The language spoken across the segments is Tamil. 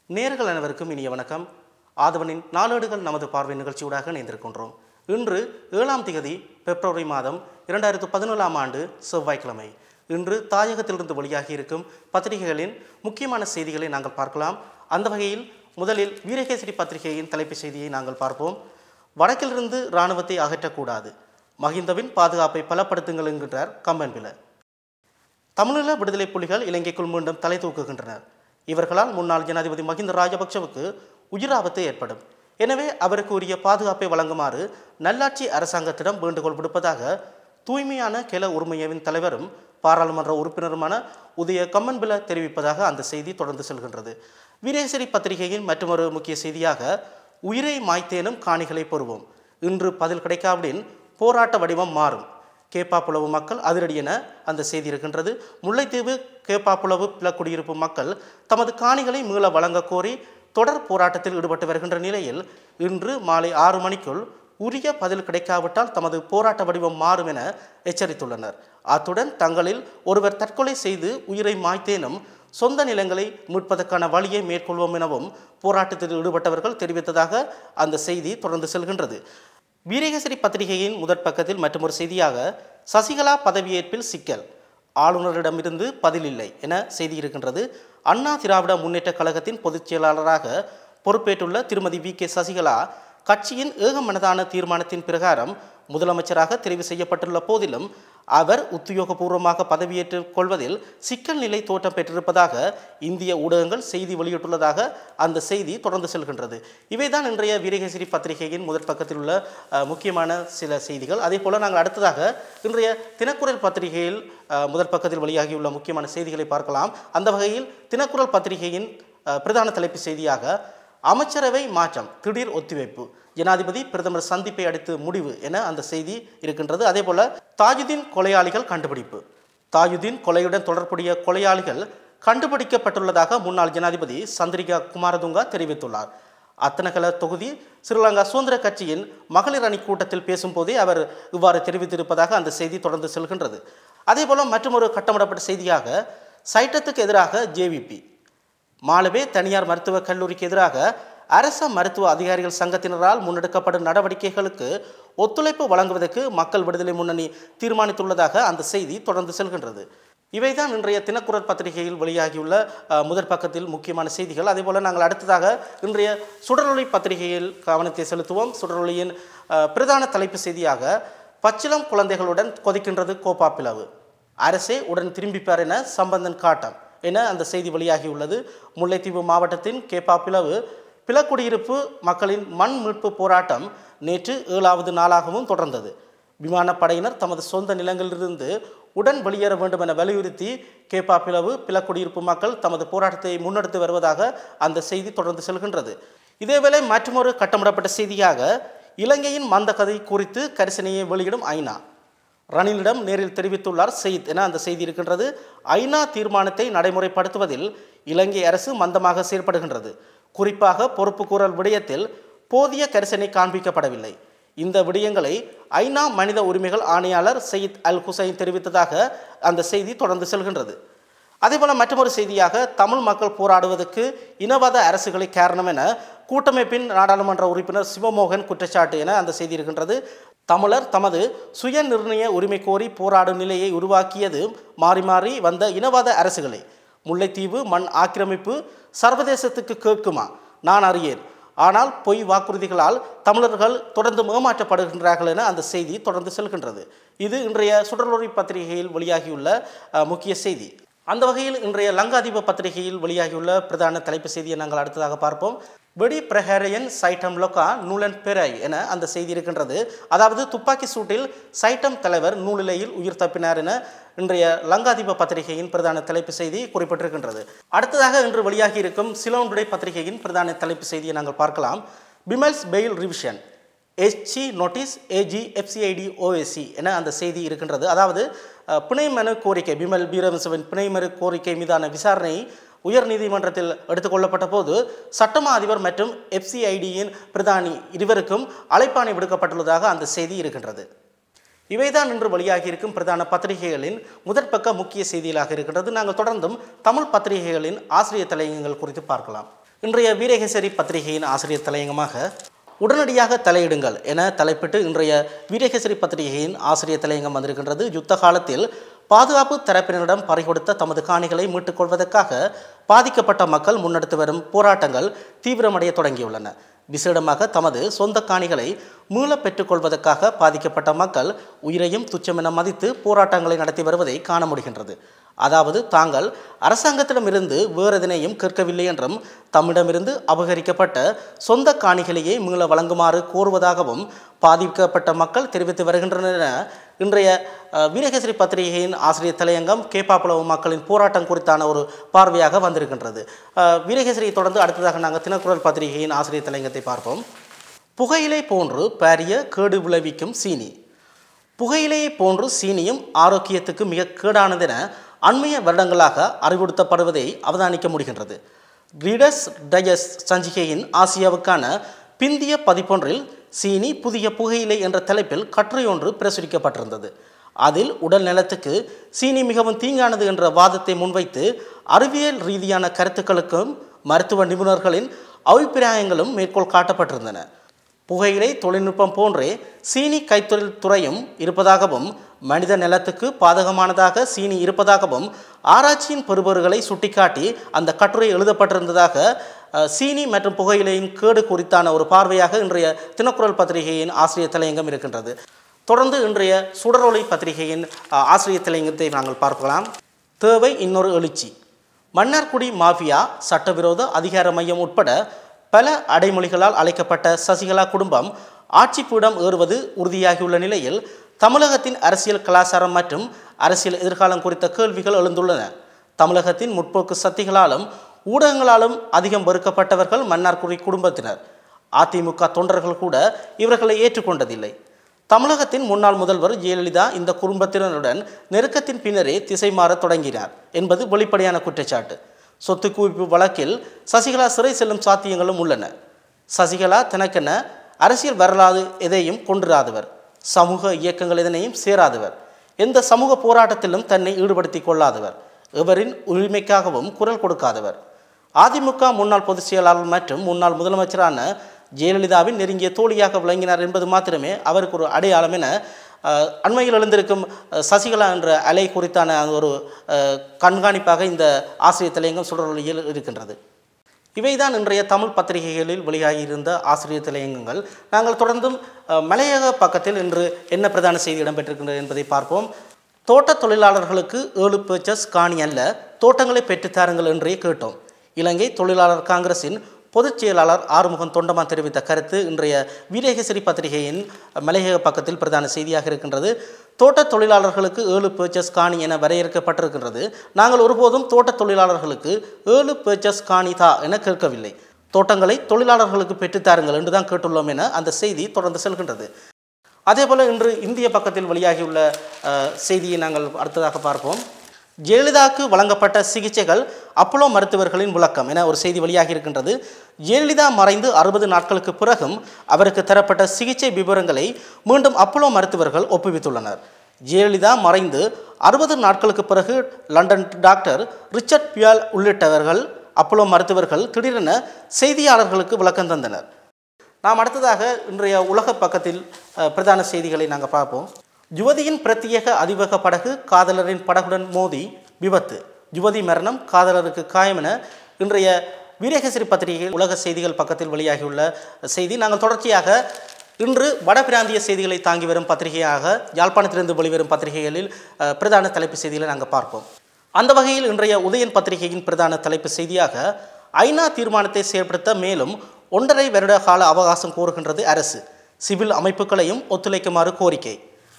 நேர்கள் அனைவருக்கும் இனிய வணக்கம் ஆதவனின் நாளேடுகள் நமது பார்வை நிகழ்ச்சியூடாக இணைந்திருக்கின்றோம் இன்று ஏழாம் திகதி பிப்ரவரி மாதம் இரண்டாயிரத்து பதினேழாம் ஆண்டு செவ்வாய்க்கிழமை இன்று தாயகத்திலிருந்து வெளியாகி இருக்கும் பத்திரிகைகளின் முக்கியமான செய்திகளை நாங்கள் பார்க்கலாம் அந்த வகையில் முதலில் வீரகேசரி பத்திரிகையின் தலைப்புச் செய்தியை நாங்கள் பார்ப்போம் வடக்கிலிருந்து இராணுவத்தை அகற்றக்கூடாது மஹிந்தவின் பாதுகாப்பை பலப்படுத்துங்கள் என்கின்றார் கம்பன்பில தமிழீழ விடுதலை புலிகள் இலங்கைக்குள் மீண்டும் தலை தூக்குகின்றனர் இவர்களால் முன்னாள் ஜனாதிபதி மஹிந்த ராஜபக்ஷவுக்கு உயிராபத்து ஏற்படும் எனவே அவருக்கு உரிய பாதுகாப்பை வழங்குமாறு நல்லாட்சி அரசாங்கத்திடம் வேண்டுகோள் விடுப்பதாக தூய்மையான கெல உரிமையவின் தலைவரும் பாராளுமன்ற உறுப்பினருமான உதய கம்மன்பில தெரிவிப்பதாக அந்த செய்தி தொடர்ந்து செல்கின்றது வீரேசரி பத்திரிகையின் மற்றொரு முக்கிய செய்தியாக உயிரை மாய்த்தேனும் காணிகளை பெறுவோம் இன்று பதில் கிடைக்காவிடின் போராட்ட வடிவம் மாறும் கேப்பாப்புலவு மக்கள் அதிரடி என அந்த செய்தி இருக்கின்றது முல்லைத்தீவு கேப்பாப்புலவு பிளக்குடியிருப்பு மக்கள் தமது காணிகளை மீள வழங்கக் கோரி தொடர் போராட்டத்தில் ஈடுபட்டு வருகின்ற நிலையில் இன்று மாலை ஆறு மணிக்குள் உரிய பதில் கிடைக்காவிட்டால் தமது போராட்ட வடிவம் மாறும் என எச்சரித்துள்ளனர் அத்துடன் தங்களில் ஒருவர் தற்கொலை செய்து உயிரை மாய்த்தேனும் சொந்த நிலங்களை மீட்பதற்கான வழியை மேற்கொள்வோம் எனவும் போராட்டத்தில் ஈடுபட்டவர்கள் தெரிவித்ததாக அந்த செய்தி தொடர்ந்து செல்கின்றது வீரகேசரி பத்திரிகையின் முதற் பக்கத்தில் மற்றொரு செய்தியாக சசிகலா பதவியேற்பில் சிக்கல் ஆளுநரிடமிருந்து பதில் இல்லை என செய்தி இருக்கின்றது அண்ணா திராவிட முன்னேற்ற கழகத்தின் பொதுச் செயலாளராக பொறுப்பேற்றுள்ள திருமதி வி கே சசிகலா கட்சியின் ஏகமனதான தீர்மானத்தின் பிரகாரம் முதலமைச்சராக தெரிவு செய்யப்பட்டுள்ள போதிலும் அவர் உத்தியோகபூர்வமாக பதவியேற்றுக் கொள்வதில் சிக்கல் நிலை தோற்றம் பெற்றிருப்பதாக இந்திய ஊடகங்கள் செய்தி வெளியிட்டுள்ளதாக அந்த செய்தி தொடர்ந்து செல்கின்றது இவைதான் இன்றைய வீரகேசரி பத்திரிகையின் முதற் பக்கத்தில் உள்ள அஹ், முக்கியமான சில செய்திகள் அதே போல நாங்கள் அடுத்ததாக இன்றைய தினக்குரல் பத்திரிகையில் அஹ், முதற் பக்கத்தில் வெளியாகியுள்ள முக்கியமான செய்திகளை பார்க்கலாம் அந்த வகையில் தினக்குரல் பத்திரிகையின் அஹ், பிரதான தலைப்பு செய்தியாக அமைச்சரவை மாற்றம் திடீர் ஒத்திவைப்பு ஜனாதிபதி பிரதமர் சந்திப்பை அடுத்து முடிவு என அந்த செய்தி இருக்கின்றது அதே போல தாஜுதீன் கொலையாளிகள் கண்டுபிடிப்பு தாஜுதீன் கொலையுடன் தொடர்புடைய கொலையாளிகள் கண்டுபிடிக்கப்பட்டுள்ளதாக முன்னாள் ஜனாதிபதி சந்திரிகா குமாரதுங்கா தெரிவித்துள்ளார் அத்தனகல தொகுதி ஸ்ரீலங்கா சுதந்திர கட்சியின் மகளிர் அணி கூட்டத்தில் பேசும்போதே அவர் இவ்வாறு தெரிவித்திருப்பதாக அந்த செய்தி தொடர்ந்து செல்கின்றது அதேபோல மற்றொரு கட்டமிடப்பட்ட செய்தியாக சைட்டத்துக்கு எதிராக ஜேவிபி மாலவே தனியார் மருத்துவக் கல்லூரிக்கு எதிராக அரச மருத்துவ அதிகாரிகள் சங்கத்தினரால் முன்னெடுக்கப்படும் நடவடிக்கைகளுக்கு ஒத்துழைப்பு வழங்குவதற்கு மக்கள் விடுதலை முன்னணி தீர்மானித்துள்ளதாக அந்த செய்தி தொடர்ந்து செல்கின்றது இவைதான் இன்றைய தினக்குரல் பத்திரிகையில் வெளியாகியுள்ள அஹ், முதற் பக்கத்தில் முக்கியமான செய்திகள் அதேபோல நாங்கள் அடுத்ததாக இன்றைய சுடரொளி பத்திரிகையில் கவனத்தை செலுத்துவோம் சுடரொளியின் அஹ், பிரதான தலைப்பு செய்தியாக பச்சிளம் குழந்தைகளுடன் கொதிக்கின்றது கோப்பா பிளவு அரசே உடன் திரும்பிப்பார் என சம்பந்தன் காட்டம் என அந்த செய்தி வெளியாகியுள்ளது முல்லைத்தீவு மாவட்டத்தின் கேப்பா பிளவு பிளக்குடியிருப்பு மக்களின் மண் மீட்பு போராட்டம் நேற்று ஏழாவது நாளாகவும் தொடர்ந்தது விமானப்படையினர் தமது சொந்த நிலங்களிலிருந்து உடன் வெளியேற வேண்டும் என வலியுறுத்தி கேப்பா பிளவு பிளக்குடியிருப்பு மக்கள் தமது போராட்டத்தை முன்னெடுத்து வருவதாக அந்த செய்தி தொடர்ந்து செல்கின்றது இதேவேளை மற்றொரு கட்டமிடப்பட்ட செய்தியாக இலங்கையின் மந்தகதை குறித்து கரிசனையை வெளியிடும் ஐநா ரணிலிடம் நேரில் தெரிவித்துள்ளார் செய்த் என அந்த செய்தி இருக்கின்றது ஐநா தீர்மானத்தை நடைமுறைப்படுத்துவதில் இலங்கை அரசு மந்தமாக செயல்படுகின்றது குறிப்பாக பொறுப்புக்கூறல் விடயத்தில் போதிய கரிசனை காண்பிக்கப்படவில்லை இந்த விடயங்களை ஐநா மனித உரிமைகள் ஆணையாளர் சயீத் அல் ஹுசைன் தெரிவித்ததாக அந்த செய்தி தொடர்ந்து செல்கின்றது அதேபோல மற்றொரு செய்தியாக தமிழ் மக்கள் போராடுவதற்கு இனவாத அரசுகளை காரணம் என கூட்டமைப்பின் நாடாளுமன்ற உறுப்பினர் சிவமோகன் குற்றச்சாட்டு என அந்த செய்தி இருக்கின்றது தமிழர் தமது சுய நிர்ணய உரிமை கோரி போராடும் நிலையை உருவாக்கியது மாறி மாறி வந்த இனவாத அரசுகளை முல்லைத்தீவு மண் ஆக்கிரமிப்பு சர்வதேசத்துக்கு கேட்குமா நான் அறியேன் ஆனால் பொய் வாக்குறுதிகளால் தமிழர்கள் தொடர்ந்து ஏமாற்றப்படுகின்றார்கள் என அந்த செய்தி தொடர்ந்து செல்கின்றது இது இன்றைய சுடலொரி பத்திரிகையில் வெளியாகியுள்ள அஹ், முக்கிய செய்தி அந்த வகையில் இன்றைய லங்காதீப பத்திரிகையில் வெளியாகியுள்ள பிரதான தலைப்பு செய்தியை நாங்கள் அடுத்ததாக பார்ப்போம் வெடி பிரஹரையன் சைட்டம் லொக்கா நூலன் பெரை என அந்த செய்தி இருக்கின்றது அதாவது துப்பாக்கி சூட்டில் சைட்டம் தலைவர் நூலிலையில் உயிர் தப்பினார் என இன்றைய லங்காதீப பத்திரிகையின் பிரதான தலைப்பு செய்தி குறிப்பிட்டிருக்கின்றது அடுத்ததாக இன்று வெளியாகி இருக்கும் சிலோன்டுடை பத்திரிகையின் பிரதான தலைப்பு செய்தியை நாங்கள் பார்க்கலாம் பிமல்ஸ் bail revision HC notice AG FCID OSC என அந்த செய்தி இருக்கின்றது அதாவது அஹ், பிணை மனு கோரிக்கை பிமல் பீரவன்சவின் பிணை மனு கோரிக்கை மீதான விசாரணை உயர் நீதிமன்றத்தில் எடுத்துக்கொள்ளப்பட்ட போது சட்டமா அதிபர் மற்றும் எஃப்சிஐடியின் பிரதானி இருவருக்கும் அழைப்பாணை விடுக்கப்பட்டுள்ளதாக அந்த செய்தி இருக்கின்றது இவைதான் இன்று வெளியாகி இருக்கும் பிரதான பத்திரிகைகளின் முதற்பக்க முக்கிய செய்திகளாக இருக்கின்றது நாங்கள் தொடர்ந்தும் தமிழ் பத்திரிகைகளின் ஆசிரியர் தலையங்கங்கள் குறித்து பார்க்கலாம் இன்றைய வீரகேசரி பத்திரிகையின் ஆசிரியர் தலையங்கமாக உடனடியாக தலையிடுங்கள் என தலைப்பிட்டு இன்றைய வீரகேசரி பத்திரிகையின் ஆசிரியர் தலையங்கம் வந்திருக்கின்றது யுத்த காலத்தில் பாதுகாப்பு தரப்பினரிடம் பறிகொடுத்த தமது காணிகளை மீட்டுக் கொள்வதற்காக பாதிக்கப்பட்ட மக்கள் முன்னெடுத்து வரும் போராட்டங்கள் தீவிரமடைய தொடங்கியுள்ளன விசேடமாக தமது சொந்த காணிகளை மீள பெற்றுக்கொள்வதற்காக பாதிக்கப்பட்ட மக்கள் உயிரையும் துச்சமென மதித்து போராட்டங்களை நடத்தி வருவதை காண முடிகின்றது அதாவது தாங்கள் அரசாங்கத்திடமிருந்து வேறெதனையும் கேட்கவில்லை என்றும் தம்மிடமிருந்து அபகரிக்கப்பட்ட சொந்த காணிகளையே மீள வழங்குமாறு கோருவதாகவும் பாதிக்கப்பட்ட மக்கள் தெரிவித்து வருகின்றனர் என இன்றைய அஹ், வீரகேசரி பத்திரிகையின் ஆசிரியர் தலையங்கம் கேப்பாப்புலவு மக்களின் போராட்டம் குறித்தான ஒரு பார்வையாக வந்திருக்கின்றது அஹ், வீரகேசரியை தொடர்ந்து அடுத்ததாக நாங்கள் தினக்குரல் பத்திரிகையின் ஆசிரியர் தலையங்கத்தை பார்ப்போம் புகையிலை போன்று பாரிய கேடு விளைவிக்கும் சீனி புகையிலையை போன்று சீனியும் ஆரோக்கியத்துக்கு மிக கேடானதென அண்மைய வருடங்களாக அறிவுறுத்தப்படுவதை அவதானிக்க முடிகின்றது ரீடர்ஸ் டைஜஸ்ட் சஞ்சிகையின் ஆசியாவுக்கான பிந்திய பதிப்பொன்றில் சீனி புதிய புகையிலை என்ற தலைப்பில் கட்டுரை ஒன்று பிரசுரிக்கப்பட்டிருந்தது அதில் உடல் நலத்துக்கு சீனி மிகவும் தீங்கானது என்ற வாதத்தை முன்வைத்து அறிவியல் ரீதியான கருத்துக்களுக்கும் மருத்துவ நிபுணர்களின் அபிப்பிராயங்களும் மேற்கோள் காட்டப்பட்டிருந்தன புகையிலை தொழில்நுட்பம் போன்றே சீனி கைத்தொழில் துறையும் இருப்பதாகவும் மனித நிலத்துக்கு பாதகமானதாக சீனி இருப்பதாகவும் ஆராய்ச்சியின் பெறுபவர்களை சுட்டிக்காட்டி அந்த கட்டுரை எழுதப்பட்டிருந்ததாக அஹ், சீனி மற்றும் புகையிலையின் கேடு குறித்தான ஒரு பார்வையாக இன்றைய தினக்குரல் பத்திரிகையின் ஆசிரியர் தலையங்கம் இருக்கின்றது தொடர்ந்து இன்றைய சுடரொளி பத்திரிகையின் அஹ், ஆசிரியர் தலையங்கத்தை நாங்கள் பார்க்கலாம் தேவை இன்னொரு எழுச்சி மன்னார்குடி மாஃபியா சட்டவிரோத அதிகார மையம் உட்பட பல அடைமொழிகளால் அழைக்கப்பட்ட சசிகலா குடும்பம் ஆட்சிப்பீடம் ஏறுவது உறுதியாகியுள்ள நிலையில் தமிழகத்தின் அரசியல் கலாச்சாரம் மற்றும் அரசியல் எதிர்காலம் குறித்த கேள்விகள் எழுந்துள்ளன தமிழகத்தின் முற்போக்கு சக்திகளாலும் ஊடகங்களாலும் அதிகம் வெறுக்கப்பட்டவர்கள் மன்னார்குடி குடும்பத்தினர் அதிமுக தொண்டர்கள் கூட இவர்களை ஏற்றுக்கொண்டதில்லை தமிழகத்தின் முன்னாள் முதல்வர் ஜெயலலிதா இந்த குடும்பத்தினருடன் நெருக்கத்தின் பின்னரே திசை மாறத் தொடங்கினார் என்பது வெளிப்படையான குற்றச்சாட்டு சொத்து குவிப்பு வழக்கில் சசிகலா சிறை செல்லும் சாத்தியங்களும் உள்ளன சசிகலா தனக்கென அரசியல் வரலாறு எதையும் கொண்டிராதவர் சமூக இயக்கங்கள் எதனையும் சேராதவர் எந்த சமூக போராட்டத்திலும் தன்னை ஈடுபடுத்திக் கொள்ளாதவர் எவரின் உரிமைக்காகவும் குரல் கொடுக்காதவர் அதிமுக முன்னாள் பொதுச் செயலாளர் மற்றும் முன்னாள் முதலமைச்சரான ஜெயலலிதாவின் நெருங்கிய தோழியாக விளங்கினார் என்பது மாத்திரமே அவருக்கு ஒரு அடையாளம் என அஹ், அண்மையில் எழுந்திருக்கும் அஹ், சசிகலா என்ற அலை குறித்தான ஒரு அஹ், கண்காணிப்பாக இந்த ஆசிரியர் தலையங்கம் சுடரொலியில் இருக்கின்றது இவைதான் இன்றைய தமிழ் பத்திரிகைகளில் வெளியாகியிருந்த ஆசிரியர் தலையங்கங்கள் நாங்கள் தொடர்ந்தும் அஹ், மலையக பக்கத்தில் இன்று என்ன பிரதான செய்தி இடம்பெற்றிருக்கின்றது என்பதை பார்ப்போம் தோட்ட தொழிலாளர்களுக்கு ஏழு பேச்சஸ் காணி அல்ல தோட்டங்களை பெற்றுத்தாருங்கள் என்றே கேட்டோம் இலங்கை தொழிலாளர் காங்கிரசின் பொதுச் செயலாளர் ஆறுமுகன் தொண்டமான் தெரிவித்த கருத்து இன்றைய வீரகேசரி பத்திரிகையின் மலையக பக்கத்தில் பிரதான செய்தியாக இருக்கின்றது தோட்ட தொழிலாளர்களுக்கு ஏழு பேச்சஸ் காணி என வரையறுக்கப்பட்டிருக்கின்றது நாங்கள் ஒருபோதும் தோட்ட தொழிலாளர்களுக்கு ஏழு பேச்சஸ் காணி தா என கேட்கவில்லை தோட்டங்களை தொழிலாளர்களுக்கு பெற்றுத்தாருங்கள் என்று தான் கேட்டுள்ளோம் என அந்த செய்தி தொடர்ந்து செல்கின்றது அதேபோல் இன்று இந்திய பக்கத்தில் வெளியாகியுள்ள அஹ், செய்தியை நாங்கள் அடுத்ததாக பார்ப்போம் ஜெயலலிதாவுக்கு வழங்கப்பட்ட சிகிச்சைகள் அப்போலோ மருத்துவர்களின் விளக்கம் என ஒரு செய்தி வெளியாகி இருக்கின்றது ஜெயலலிதா மறைந்து அறுபது நாட்களுக்கு பிறகும் அவருக்கு தரப்பட்ட சிகிச்சை விவரங்களை மீண்டும் அப்போலோ மருத்துவர்கள் ஒப்புவித்துள்ளனர் ஜெயலலிதா மறைந்து அறுபது நாட்களுக்கு பிறகு லண்டன் டாக்டர் ரிச்சர்ட் பியால் உள்ளிட்டவர்கள் அப்போலோ மருத்துவர்கள் திடீரென செய்தியாளர்களுக்கு விளக்கம் தந்தனர் நாம் அடுத்ததாக இன்றைய உலக பக்கத்தில் அஹ், பிரதான செய்திகளை நாங்கள் பார்ப்போம் யுவதியின் பிரத்யேக அதிவேக படகு காதலரின் படகுடன் மோதி விபத்து யுவதி மரணம் காதலருக்கு காயம் என இன்றைய வீரகேசரி பத்திரிகையில் உலக செய்திகள் பக்கத்தில் வெளியாகியுள்ள செய்தி நாங்கள் தொடர்ச்சியாக இன்று வட பிராந்திய செய்திகளை தாங்கி வரும் பத்திரிகையாக யாழ்ப்பாணத்திலிருந்து வெளிவரும் பத்திரிகைகளில் அஹ், பிரதான தலைப்பு செய்திகளை நாங்கள் பார்ப்போம் அந்த வகையில் இன்றைய உதயன் பத்திரிகையின் பிரதான தலைப்பு செய்தியாக ஐநா தீர்மானத்தை செயல்படுத்த மேலும் ஒன்றரை வருட கால அவகாசம் கோருகின்றது அரசு சிவில் அமைப்புகளையும் ஒத்துழைக்குமாறு கோரிக்கை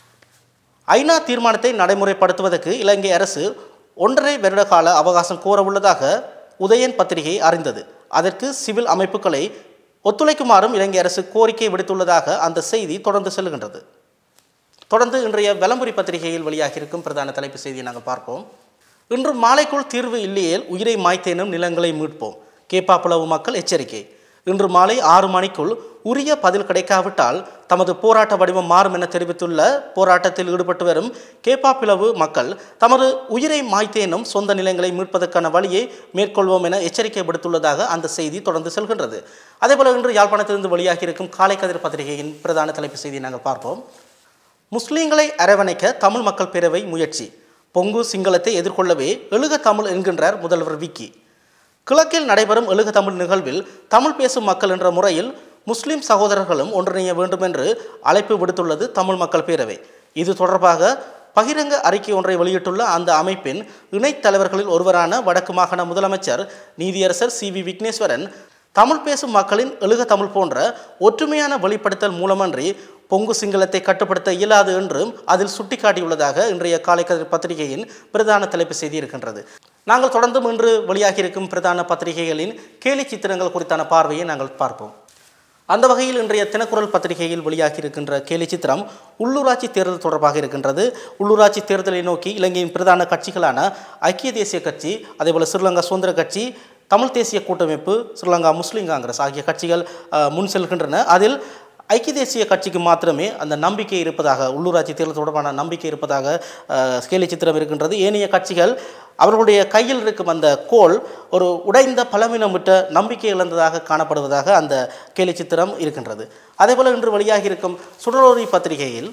ஐநா தீர்மானத்தை நடைமுறைப்படுத்துவதற்கு இலங்கை அரசு ஒன்றரை வருட கால அவகாசம் கோர உள்ளதாக உதயன் பத்திரிகை அறிந்தது அதற்கு சிவில் அமைப்புகளை ஒத்துழைக்குமாறும் இலங்கை அரசு கோரிக்கை விடுத்துள்ளதாக அந்த செய்தி தொடர்ந்து செல்கின்றது தொடர்ந்து இன்றைய விளம்பரி பத்திரிகையில் வெளியாகியிருக்கும் பிரதான தலைப்பு செய்தியை நாங்கள் பார்ப்போம் இன்று மாலைக்குள் தீர்வு இல்லையேல் உயிரை மாய்த்தேனும் நிலங்களை மீட்போம் கேப்பாப்புலவு மக்கள் எச்சரிக்கை இன்று மாலை ஆறு மணிக்குள் உரிய பதில் கிடைக்காவிட்டால் தமது போராட்ட வடிவம் மாறும் என தெரிவித்துள்ள போராட்டத்தில் ஈடுபட்டு வரும் கேப்பாப்பிளவு மக்கள் தமது உயிரை மாய்த்தேனும் சொந்த நிலங்களை மீட்பதற்கான வழியை மேற்கொள்வோம் என எச்சரிக்கை விடுத்துள்ளதாக அந்த செய்தி தொடர்ந்து செல்கின்றது அதேபோல இன்று யாழ்ப்பாணத்திலிருந்து வெளியாகி இருக்கும் காலை கதிர் பத்திரிகையின் பிரதான தலைப்பு செய்தியை நாங்கள் பார்ப்போம் முஸ்லீம்களை அரவணைக்க தமிழ் மக்கள் பேரவை முயற்சி பொங்கு சிங்களத்தை எதிர்கொள்ளவே எழுக தமிழ் என்கின்றார் முதல்வர் விக்கி கிழக்கில் நடைபெறும் எழுக தமிழ் நிகழ்வில் தமிழ் பேசும் மக்கள் என்ற முறையில் முஸ்லிம் சகோதரர்களும் ஒன்றிணைய வேண்டும் என்று அழைப்பு விடுத்துள்ளது தமிழ் மக்கள் பேரவை இது தொடர்பாக பகிரங்க அறிக்கை ஒன்றை வெளியிட்டுள்ள அந்த அமைப்பின் இணைத் தலைவர்களில் ஒருவரான வடக்கு மாகாண முதலமைச்சர் நீதியரசர் சி வி விக்னேஸ்வரன் தமிழ் பேசும் மக்களின் எழுக தமிழ் போன்ற ஒற்றுமையான வெளிப்படுத்தல் மூலமன்றி பொங்கு சிங்களத்தை கட்டுப்படுத்த இயலாது என்றும் அதில் சுட்டிக்காட்டியுள்ளதாக இன்றைய காலைக்கதிர் பத்திரிகையின் பிரதான தலைப்பு செய்தி இருக்கின்றது நாங்கள் தொடர்ந்தும் இன்று வெளியாகியிருக்கும் பிரதான பத்திரிகைகளின் கேலி சித்திரங்கள் குறித்தான பார்வையை நாங்கள் பார்ப்போம் அந்த வகையில் இன்றைய தினக்குரல் பத்திரிகையில் வெளியாகி இருக்கின்ற கேலி சித்திரம் உள்ளூராட்சி தேர்தல் தொடர்பாக இருக்கின்றது உள்ளூராட்சி தேர்தலை நோக்கி இலங்கையின் பிரதான கட்சிகளான ஐக்கிய தேசிய கட்சி அதேபோல் ஸ்ரீலங்கா சுதந்திர கட்சி தமிழ் தேசிய கூட்டமைப்பு ஸ்ரீலங்கா முஸ்லீம் காங்கிரஸ் ஆகிய கட்சிகள் அஹ், முன் செல்கின்றன அதில் ஐக்கிய தேசிய கட்சிக்கு மாத்திரமே அந்த நம்பிக்கை இருப்பதாக உள்ளூராட்சி தேர்தல் தொடர்பான நம்பிக்கை இருப்பதாக அஹ், கேலி சித்திரம் இருக்கின்றது ஏனைய கட்சிகள் அவர்களுடைய கையில் இருக்கும் அந்த கோல் ஒரு உடைந்த பலவீனமிட்ட நம்பிக்கை இழந்ததாக காணப்படுவதாக அந்த கேலி சித்திரம் இருக்கின்றது அதேபோல் இன்று வெளியாகி இருக்கும் சுடலொலி பத்திரிகையில்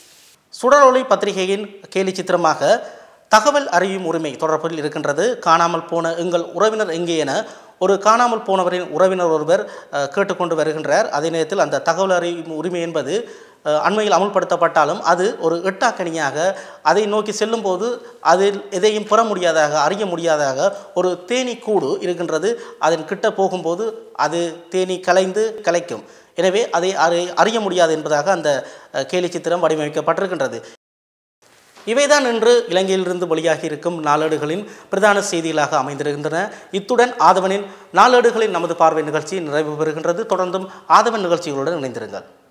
சுடலொளி பத்திரிகையின் கேலி சித்திரமாக தகவல் அறியும் உரிமை தொடர்பில் இருக்கின்றது காணாமல் போன எங்கள் உறவினர் எங்கே என ஒரு காணாமல் போனவரின் உறவினர் ஒருவர் அஹ், கேட்டுக்கொண்டு வருகின்றார் அதே நேரத்தில் அந்த தகவல் அறியும் உரிமை என்பது அஹ், அண்மையில் அமுல்படுத்தப்பட்டாலும் அது ஒரு எட்டாக்கணியாக அதை நோக்கி செல்லும்போது அதில் எதையும் பெற முடியாதாக அறிய முடியாதாக ஒரு தேனீ கூடு இருக்கின்றது அதன் கிட்ட போகும்போது அது தேனீ கலைந்து கலைக்கும் எனவே அதை அறி- அறிய முடியாது என்பதாக அந்த அஹ், கேலி சித்திரம் வடிவமைக்கப்பட்டிருக்கின்றது இவைதான் இன்று இலங்கையிலிருந்து வெளியாகி இருக்கும் நாளேடுகளின் பிரதான செய்திகளாக அமைந்திருக்கின்றன இத்துடன் ஆதவனின் நாளேடுகளின் நமது பார்வை நிகழ்ச்சி நிறைவு பெறுகின்றது தொடர்ந்தும் ஆதவன் நிகழ்ச்சிகளுடன் இணைந்திருங்கள்